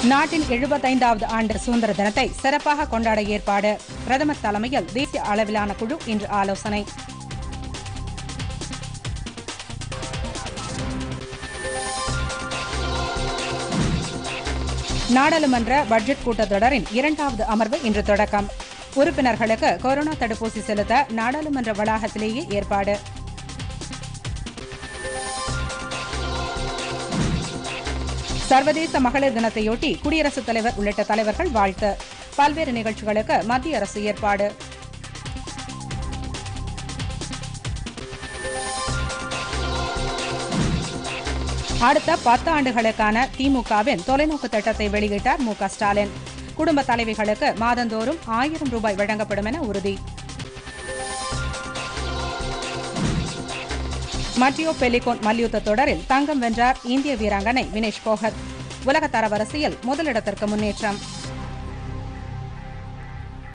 நாட்டின் எழுபத்தைந்தாவது ஆண்டு சுதந்திர தினத்தை சிறப்பாக கொண்டாட ஏற்பாடு பிரதமர் தலைமையில் தேசிய அளவிலான குழு இன்று ஆலோசனை நாடாளுமன்ற பட்ஜெட் கூட்டத்தொடரின் இரண்டாவது அமர்வு இன்று தொடக்கம் உறுப்பினர்களுக்கு கொரோனா தடுப்பூசி செலுத்த நாடாளுமன்ற வளாகத்திலேயே ஏற்பாடு சர்வதேச மகளிர் தினத்தையொட்டி குடியரசுத் தலைவர் உள்ளிட்ட தலைவர்கள் வாழ்த்து பல்வேறு நிகழ்ச்சிகளுக்கு மத்திய அரசு ஏற்பாடு அடுத்த பத்து ஆண்டுகளுக்கான திமுகவின் தொலைநோக்கு திட்டத்தை வெளியிட்டார் மு க ஸ்டாலின் குடும்ப தலைவிகளுக்கு மாதந்தோறும் ஆயிரம் ரூபாய் வழங்கப்படும் என உறுதி மட்டியோ பெலிகோன் மல்யுத்த தொடரில் தங்கம் வென்றார் இந்திய வீராங்கனை வினேஷ் போகத் உலக தரவரிசையில் முதலிடத்திற்கு முன்னேற்றம்